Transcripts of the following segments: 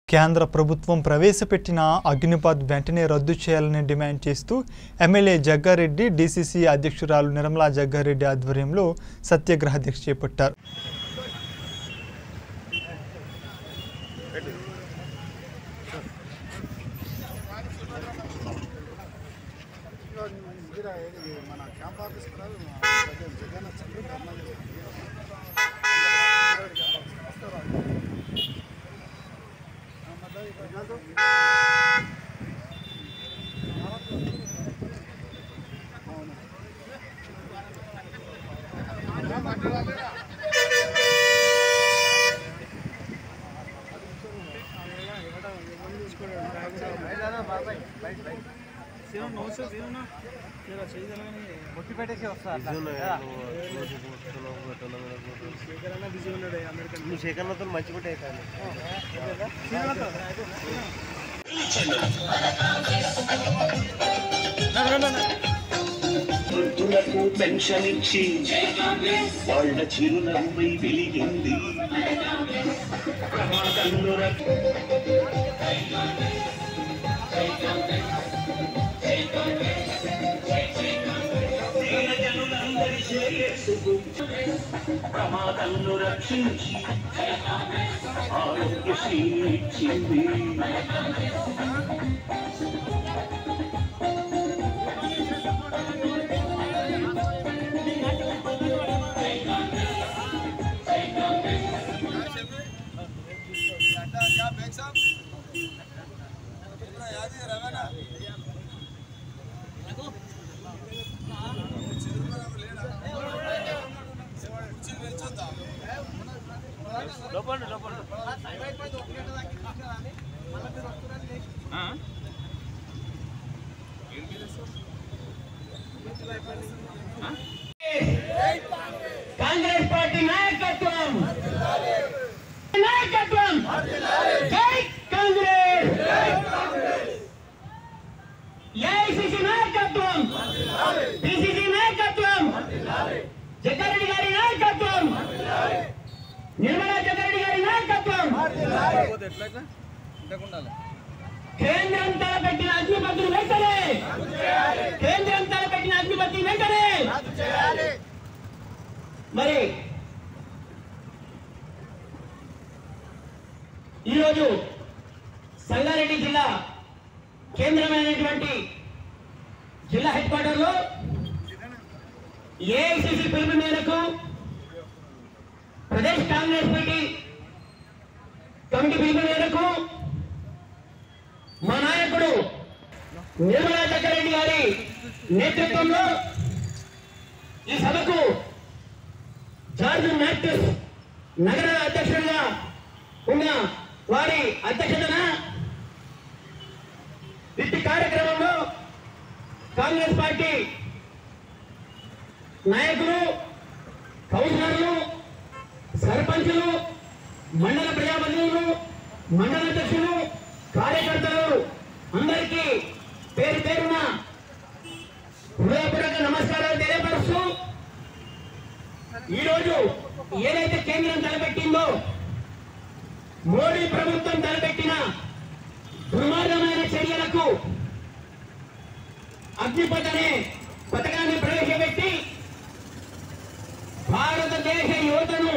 కేంద్ర ప్రభుత్వం ప్రవేశపెట్టిన అగ్నిపథ్ వెంటనే రద్దు చేయాలని డిమాండ్ చేస్తూ ఎమ్మెల్యే జగ్గారెడ్డి డీసీసీ అధ్యక్షురాలు నిర్మలా జగ్గారెడ్డి ఆధ్వర్యంలో సత్యాగ్రహ దీక్ష చేపట్టారు మన క్యాంప్ ఆఫీస్ కూడా జగన్ వచ్చింది ధర్నా బొట్టి పెట్టేసి వస్తా నువ్వు శేఖర్లతో మంచి కూడా వృద్ధులకు పెన్షన్ ఇచ్చి వాళ్ళ చిరునవ్వై వెలిగింది ప్రమాదంలో రక్- దీనజనులందరి శ్రేయస్సుకు ప్రమాదంలో రక్షించి ఆరోగ్యశ్రీ ఇచ్చింది కాంగ్రెస్ పార్టీ నాయకత్వం నాయకత్వం జై కాంగ్రెస్ ఏఐసిసి నాయకత్వం పిసిసి నాయకత్వం జగ్గారెడ్డి గారి నాయకత్వం నిర్మలా జగ్గారెడ్డి గారి నాయకత్వం కేంద్రం తలపెట్టిన అగ్నిపత్రులు వెంటనే కేంద్రం తలపెట్టిన అగ్నిపత్రులు వెంటనే మరి ఈరోజు సంగారెడ్డి జిల్లా కేంద్రమైనటువంటి జిల్లా హెడ్ క్వార్టర్లో ఏఐసిసి పిలుపు మేరకు ప్రదేశ్ కాంగ్రెస్ పార్టీ కమిటీ పిలుపు మేరకు మా నాయకుడు నిర్మలా చక్రారెడ్డి గారి నేతృత్వంలో ఈ సభకు జార్జ్ మ్యాథ్యూస్ నగర అధ్యక్షుడిగా ఉన్న వారి అధ్యక్షతన ఇట్టి కార్యక్రమంలో కాంగ్రెస్ పార్టీ నాయకులు కౌన్సిలర్లు సర్పంచులు మండల ప్రజాప్రతినిధులు మండల అధ్యక్షులు కార్యకర్తలు అందరికీ పేరు పేరున హృదయపూర్వక నమస్కారాలు తెలియపరుస్తూ ఈరోజు ఏదైతే కేంద్రం తలపెట్టిందో మోడీ ప్రభుత్వం తలపెట్టిన దుర్మార్గమైన చర్యలకు అగ్నిపథ్ అనే పథకాన్ని ప్రవేశపెట్టి భారతదేశ యువతను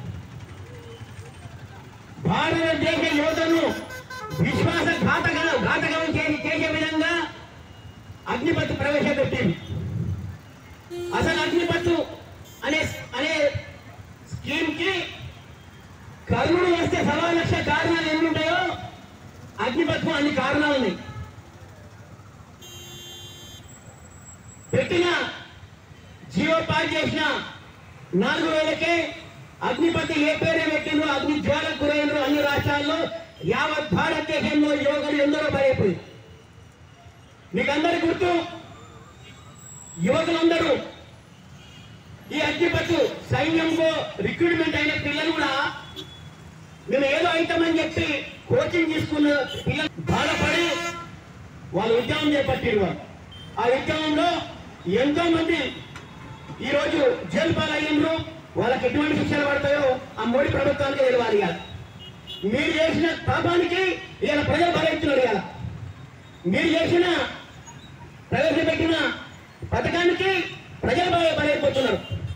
భారతదేశ యువతను విశ్వాస ఘాతకం ఘాతకం చేసి చేసే విధంగా అగ్నిపథ్ ప్రవేశపెట్టింది అసలు అగ్నిపథ్ అనే అనే స్కీమ్ కి కర్ణుడు వస్తే సవా లక్ష కారణాలు ఎన్ని ఉంటాయో అగ్నిపథం అన్ని కారణాలు ఉన్నాయి పెట్టిన జియో పాస్ చేసిన నాలుగు వేలకే అగ్నిపతి ఏ పేరే పెట్టిండ్రో అగ్ని జ్వాలకు గురైనరు అన్ని రాష్ట్రాల్లో యావత్ భారతదేశంలో యువకులు ఎందరో భయపోయి మీకు అందరి గుర్తు యువకులందరూ ఈ అగ్నిపత్తు సైన్యంలో రిక్రూట్మెంట్ అయిన పిల్లలు కూడా మేము ఏదో అవుతామని చెప్పి కోచింగ్ తీసుకున్న పిల్లలు బాధపడి వాళ్ళు ఉద్యమం చేపట్టారు వాళ్ళు. ఆ ఉద్యమంలో ఎంతో మంది ఈ రోజు జైలు పాలయ్యిండ్రు వాళ్ళకి ఎటువంటి శిక్షలు పడతాయో ఆ మోడీ ప్రభుత్వానికి తెలియాలి కాదు మీరు చేసిన పాపానికి ఇవాళ ప్రజలు బలవుతున్నారు ఇవాళ మీరు చేసిన ప్రవేశపెట్టిన పథకానికి ప్రజలు బల- బలైపోతున్నారు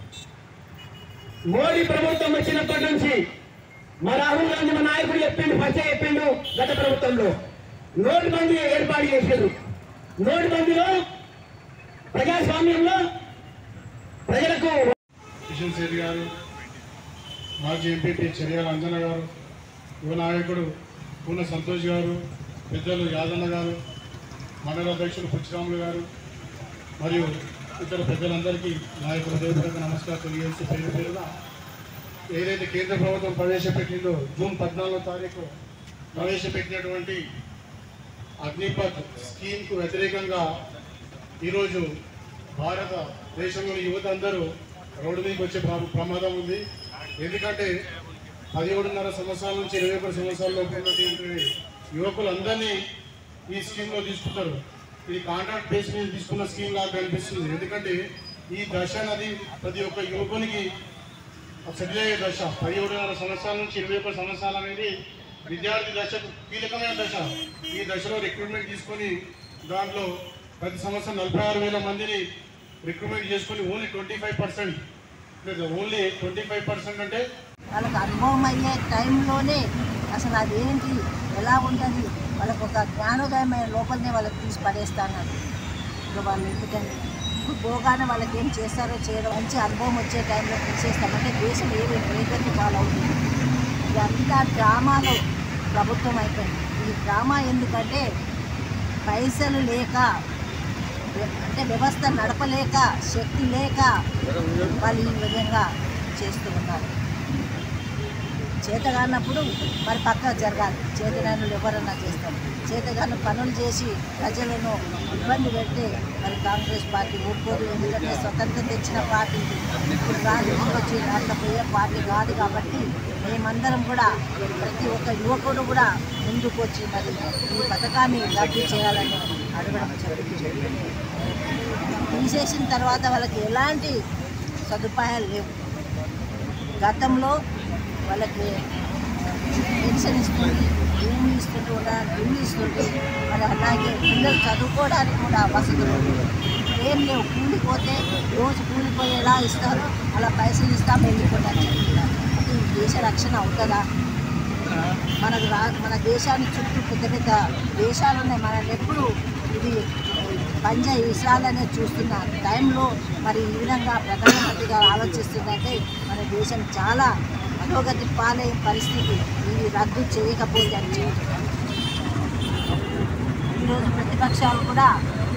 మోడీ ప్రభుత్వం వచ్చినప్పటి నుంచి మా రాహుల్ గాంధీ మా నాయకుడు చెప్పిండు ఫస్ట్ చెప్పిండు గత ప్రభుత్వంలో నోటు బందీ ఏర్పాటు చేశారు నోటు బందీలో ప్రజాస్వామ్యంలో ప్రజలకు కిషన్ శెట్టి గారు మాజీ ఎంపీపీ చెరియాల అంజన గారు యువ నాయకుడు పూర్ణ సంతోష్ గారు పెద్దలు యాదన్న గారు మండల అధ్యక్షులు పుచ్చిరాములు గారు మరియు ఇతర పెద్దలందరికీ నాయకుల దేవుడికి నమస్కారం తెలియజేస్తూ పేరు పేరున ఏదైతే కేంద్ర ప్రభుత్వం ప్రవేశపెట్టిందో జూన్ పద్నాలుగో తారీఖు ప్రవేశపెట్టినటువంటి అగ్నిపథ్ స్కీమ్కు వ్యతిరేకంగా ఈరోజు భారత దేశంలోని యువత అందరూ రోడ్డు మీదకి వచ్చే ప్ర- ప్రమాదం ఉంది ఎందుకంటే పదిహేడున్నర సంవత్సరాల నుంచి ఇరవై ఒకటి సంవత్సరాల లోపు ఉన్నటువంటి యువకులందరినీ ఈ స్కీమ్లో తీసుకుంటారు ఇది కాంట్రాక్ట్ బేస్ మీద తీసుకున్న స్కీమ్ లాగా కనిపిస్తుంది ఎందుకంటే ఈ దశ అనేది ప్రతి ఒక్క యువకునికి సెటిల్ అయ్యే దశ పదిహేడున్నర సంవత్సరాల నుంచి ఇరవై ఒక్క సంవత్సరాలు అనేది విద్యార్థి దశకు కీలకమైన దశ ఈ దశలో రిక్రూట్మెంట్ తీసుకొని దాంట్లో ప్రతి సంవత్సరం నలభై ఆరు వేల మందిని రిక్రూట్మెంట్ చేసుకొని ఓన్లీ ట్వంటీ ఫైవ్ పర్సెంట్ లేదు ఓన్లీ ట్వంటీ ఫైవ్ పర్సెంట్ అంటే వాళ్ళకి అనుభవం అయ్యే టైంలోనే అసలు అదేంటి ఎలా ఉంటుంది వాళ్ళకు ఒక జ్ఞానోదయమైన లోపలనే వాళ్ళకి తీసి పడేస్తాను ఇప్పుడు వాళ్ళు ఎందుకంటే ఇప్పుడు పోగానే వాళ్ళకి ఏం చేస్తారో చేయడం మంచి అనుభవం వచ్చే టైంలో తీసేస్తామంటే దేశం ఏమి వేగతి పాలవుతుంది ఇదంతా డ్రామాలో ప్రభుత్వం అయిపోయింది ఈ డ్రామా ఎందుకంటే పైసలు లేక అంటే వ్యవస్థ నడపలేక శక్తి లేక వాళ్ళు ఈ విధంగా చేస్తూ ఉన్నారు చేతగానప్పుడు మరి పక్క జరగాలి చేతగానులు ఎవరన్నా చేస్తారు చేతగాను పనులు చేసి ప్రజలను ఇబ్బంది పెడితే మరి కాంగ్రెస్ పార్టీ ఊరుకోదు ఎందుకంటే స్వతంత్రం తెచ్చిన పార్టీ ఇప్పుడు రాజకీయం వచ్చి అట్లా పోయే పార్టీ కాదు కాబట్టి మేమందరం కూడా ప్రతి ఒక్క యువకుడు కూడా ముందుకు వచ్చి మరి ఈ పథకాన్ని రద్దు చేయాలని అడగడం జరుగుతుంది తీసేసిన తర్వాత వాళ్ళకి ఎలాంటి సదుపాయాలు లేవు గతంలో వాళ్ళకి పెన్షన్ ఇస్తుంది భూమి ఇస్తుంటే కూడా ఇల్లు ఇస్తుంటే మరి అలాగే పిల్లలు చదువుకోవడానికి కూడా వసతులు ఉండేవి. ఏం లేవు కూలిపోతే రోజు కూలిపోయేలా ఇస్తారు అలా పైసలు ఇస్తాం వెళ్ళిపోతారు చెప్తున్నారు అంటే ఈ దేశ రక్షణ అవుతుందా మనకు రా మన దేశాన్ని చుట్టూ పెద్ద పెద్ద దేశాలు ఉన్నాయి మనల్ని ఎప్పుడు ఇది పంజా విషయాలనే చూస్తున్న టైంలో మరి ఈ విధంగా ప్రధానమంత్రి గారు ఆలోచిస్తుందంటే మన దేశం చాలా అధోగతి పాలయ్యే పరిస్థితి ఇది రద్దు చేయకపోతే అని చెప్తున్నారు ఈరోజు ప్రతిపక్షాలు కూడా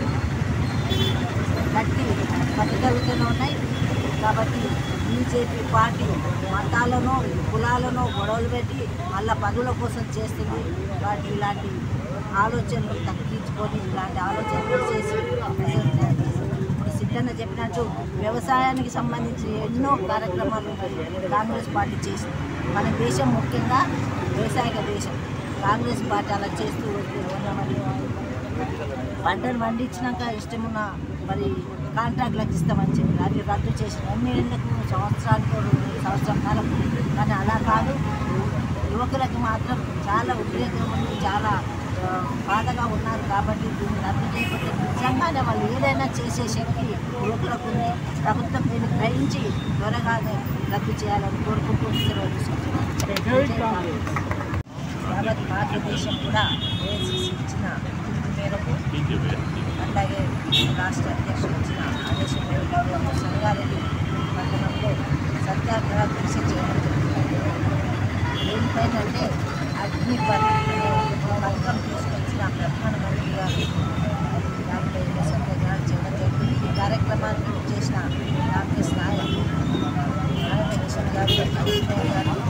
గట్టి పట్టుదలతోనే ఉన్నాయి కాబట్టి బీజేపీ పార్టీ మతాలను కులాలను గొడవలు పెట్టి మళ్ళా పదవుల కోసం చేస్తుంది వాటి ఇలాంటి ఆలోచనలు తగ్గించుకొని ఇలాంటి ఆలోచనలు చేసి ప్రజలు ఇప్పుడు సిద్ధన్న చెప్పినట్టు వ్యవసాయానికి సంబంధించి ఎన్నో కార్యక్రమాలు కాంగ్రెస్ పార్టీ చేసింది మన దేశం ముఖ్యంగా వ్యవసాయక దేశం కాంగ్రెస్ పార్టీ అలా చేస్తూ వస్తే మరి పంటలు పండించినాక ఇష్టమున్న మరి కాంట్రాక్ట్లకు ఇస్తామని చెప్పి అది రద్దు చేసిన ఎన్ని ఏళ్ళకు సంవత్సరానికి రెండు సంవత్సరం కాలం కానీ అలా కాదు యువకులకు మాత్రం చాలా ఉద్రేకం ఉంది చాలా ఆ, బాధగా ఉన్నారు కాబట్టి దీన్ని రద్దు చేయకపోతే నిజంగానే వాళ్ళు ఏదైనా చేసే శక్తి యువకులకు ఉంది ప్రభుత్వం దీన్ని గ్రహించి త్వరగానే రద్దు చేయాలని కోరుకుంటూ సెలవు తీసుకుంటున్నాను యావత్ భారతదేశం కూడా ఏఐసిసి ఇచ్చిన పిలుపు మేరకు అలాగే రాష్ట్ర అధ్యక్షులు ఇచ్చిన ఆదేశం మేరకు సంగారెడ్డి పట్టణంలో సత్యాగ్రహ దీక్ష చేయడం జరుగుతుంది ఏంటంటే అగ్ని పథకం తీసుకొచ్చిన ప్రధానమంత్రి గారు డాక్టర్ యశోద గారు చేయడం జరిగింది ఈ కార్యక్రమాన్ని చేసిన కాంగ్రెస్ నాయకులు నారాయణ యశోద గారు అజిత్ గారు